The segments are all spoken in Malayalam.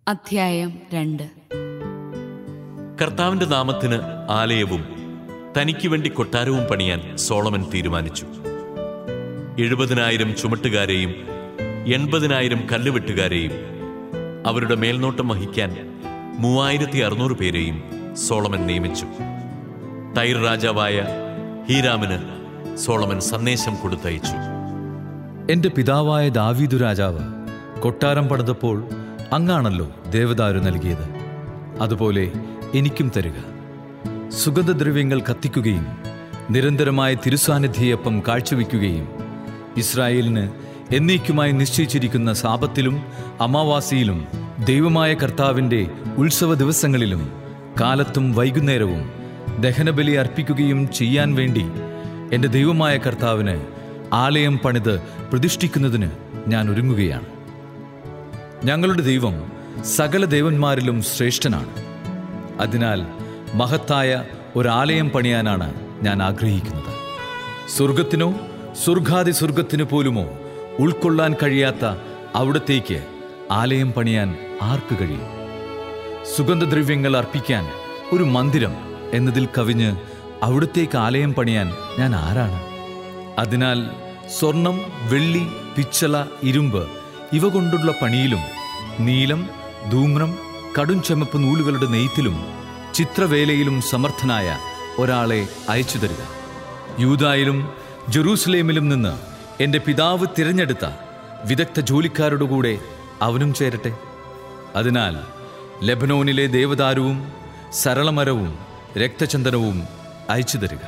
അധ്യായം രണ്ട് കർത്താവിന്റെ നാമത്തിന് ആലയവും തനിക്ക് വേണ്ടി കൊട്ടാരവും പണിയാൻ സോളമൻ തീരുമാനിച്ചു എഴുപതിനായിരം ചുമട്ടുകാരെയും എൺപതിനായിരം കല്ലുവെട്ടുകാരെയും അവരുടെ മേൽനോട്ടം വഹിക്കാൻ മൂവായിരത്തി അറുന്നൂറ് പേരെയും സോളമൻ നിയമിച്ചു തൈർ രാജാവായ ഹീരാമിന് സോളമൻ സന്ദേശം കൊടുത്തയച്ചു എന്റെ പിതാവായ ദാവീദു രാജാവ് കൊട്ടാരം പണിതപ്പോൾ അങ്ങാണല്ലോ ദേവദാരു നൽകിയത് അതുപോലെ എനിക്കും തരിക സുഗന്ധദ്രവ്യങ്ങൾ കത്തിക്കുകയും നിരന്തരമായ തിരുസാന്നിധ്യയപ്പം കാഴ്ചവെക്കുകയും ഇസ്രായേലിന് എന്നേക്കുമായി നിശ്ചയിച്ചിരിക്കുന്ന സാപത്തിലും അമാവാസിയിലും ദൈവമായ കർത്താവിൻ്റെ ഉത്സവ ദിവസങ്ങളിലും കാലത്തും വൈകുന്നേരവും ദഹനബലി അർപ്പിക്കുകയും ചെയ്യാൻ വേണ്ടി എൻ്റെ ദൈവമായ കർത്താവിന് ആലയം പണിത് പ്രതിഷ്ഠിക്കുന്നതിന് ഞാൻ ഒരുങ്ങുകയാണ് ഞങ്ങളുടെ ദൈവം സകല ദേവന്മാരിലും ശ്രേഷ്ഠനാണ് അതിനാൽ മഹത്തായ ഒരാലയം പണിയാനാണ് ഞാൻ ആഗ്രഹിക്കുന്നത് സ്വർഗത്തിനോ സ്വർഗാതി സ്വർഗത്തിനു പോലുമോ ഉൾക്കൊള്ളാൻ കഴിയാത്ത അവിടത്തേക്ക് ആലയം പണിയാൻ ആർക്ക് കഴിയും സുഗന്ധദ്രവ്യങ്ങൾ അർപ്പിക്കാൻ ഒരു മന്ദിരം എന്നതിൽ കവിഞ്ഞ് അവിടത്തേക്ക് ആലയം പണിയാൻ ഞാൻ ആരാണ് അതിനാൽ സ്വർണം വെള്ളി പിച്ചള ഇരുമ്പ് ഇവ കൊണ്ടുള്ള പണിയിലും നീലം ധൂമ്രം കടും ചെമപ്പ് നൂലുകളുടെ നെയ്ത്തിലും ചിത്രവേലയിലും സമർത്ഥനായ ഒരാളെ അയച്ചു തരിക യൂതായിലും ജെറൂസലേമിലും നിന്ന് എൻ്റെ പിതാവ് തിരഞ്ഞെടുത്ത വിദഗ്ധ ജോലിക്കാരുടെ കൂടെ അവനും ചേരട്ടെ അതിനാൽ ലെബനോനിലെ ദേവദാരുവും സരളമരവും രക്തചന്ദനവും അയച്ചു തരിക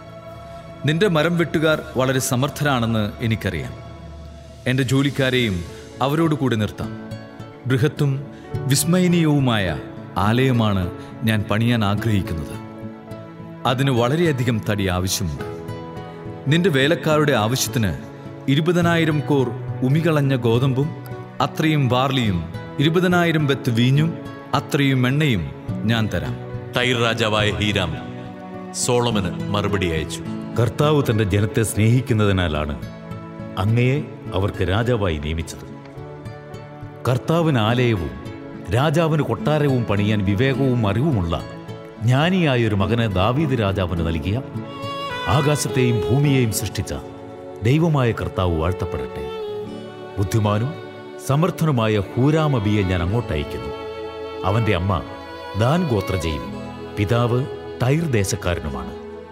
നിന്റെ മരം വെട്ടുകാർ വളരെ സമർത്ഥരാണെന്ന് എനിക്കറിയാം എൻ്റെ ജോലിക്കാരെയും അവരോട് കൂടെ നിർത്താം ബൃഹത്തും വിസ്മയനീയവുമായ ആലയമാണ് ഞാൻ പണിയാൻ ആഗ്രഹിക്കുന്നത് അതിന് വളരെയധികം തടി ആവശ്യമുണ്ട് നിന്റെ വേലക്കാരുടെ ആവശ്യത്തിന് ഇരുപതിനായിരം കോർ ഉമികളഞ്ഞ ഗോതമ്പും അത്രയും ബാർലിയും ഇരുപതിനായിരം ബത്ത് വീഞ്ഞും അത്രയും എണ്ണയും ഞാൻ തരാം തൈർ രാജാവായ ഹീരാം സോളമന് മറുപടി അയച്ചു കർത്താവ് തന്റെ ജനത്തെ സ്നേഹിക്കുന്നതിനാലാണ് അങ്ങയെ അവർക്ക് രാജാവായി നിയമിച്ചത് കർത്താവിന് ആലയവും രാജാവിന് കൊട്ടാരവും പണിയാൻ വിവേകവും അറിവുമുള്ള ജ്ഞാനിയായ ഒരു മകന് ദാവീദ് രാജാവിന് നൽകിയ ആകാശത്തെയും ഭൂമിയെയും സൃഷ്ടിച്ച ദൈവമായ കർത്താവ് വാഴ്ത്തപ്പെടട്ടെ ബുദ്ധിമാനും സമർത്ഥനുമായ ഹൂരാമബിയെ ഞാൻ അങ്ങോട്ടയക്കുന്നു അവന്റെ അമ്മ ദാൻ ഗോത്രജയും പിതാവ് തൈർ ദേശക്കാരനുമാണ്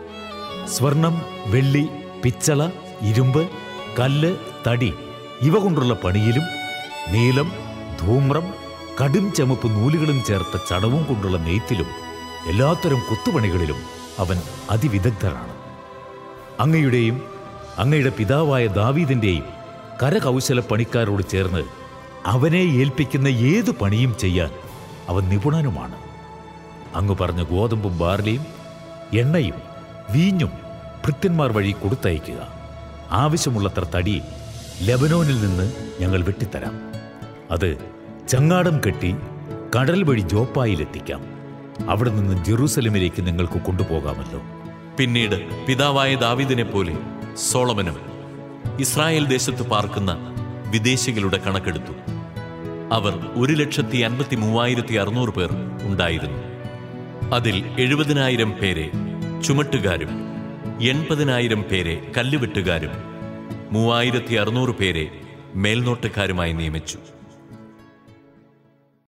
സ്വർണം വെള്ളി പിച്ചള ഇരുമ്പ് കല്ല് തടി ഇവ കൊണ്ടുള്ള പണിയിലും നീലം ധൂമ്രം കടും ചുമപ്പ് നൂലുകളും ചേർത്ത ചടവും കൊണ്ടുള്ള നെയ്ത്തിലും എല്ലാത്തരം കൊത്തുപണികളിലും അവൻ അതിവിദഗ്ധനാണ് അങ്ങയുടെയും അങ്ങയുടെ പിതാവായ ദാവീദിന്റെയും കരകൗശല പണിക്കാരോട് ചേർന്ന് അവനെ ഏൽപ്പിക്കുന്ന ഏതു പണിയും ചെയ്യാൻ അവൻ നിപുണനുമാണ് അങ്ങ് പറഞ്ഞ ഗോതമ്പും ബാർലിയും എണ്ണയും വീഞ്ഞും ഭൃത്യന്മാർ വഴി കൊടുത്തയക്കുക ആവശ്യമുള്ളത്ര തടി ലെബനോനിൽ നിന്ന് ഞങ്ങൾ വെട്ടിത്തരാം അത് ചങ്ങാടം കെട്ടി കടൽ വഴി ജോപ്പായിലെത്തിക്കാം അവിടെ നിന്ന് ജെറൂസലമിലേക്ക് നിങ്ങൾക്ക് കൊണ്ടുപോകാമല്ലോ പിന്നീട് പിതാവായ ദാവീദിനെ പോലെ സോളമനും ഇസ്രായേൽ ദേശത്ത് പാർക്കുന്ന വിദേശികളുടെ കണക്കെടുത്തു അവർ ഒരു ലക്ഷത്തി അൻപത്തി മൂവായിരത്തി അറുന്നൂറ് പേർ ഉണ്ടായിരുന്നു അതിൽ എഴുപതിനായിരം പേരെ ചുമട്ടുകാരും എൺപതിനായിരം പേരെ കല്ലുവെട്ടുകാരും മൂവായിരത്തി അറുന്നൂറ് പേരെ മേൽനോട്ടക്കാരുമായി നിയമിച്ചു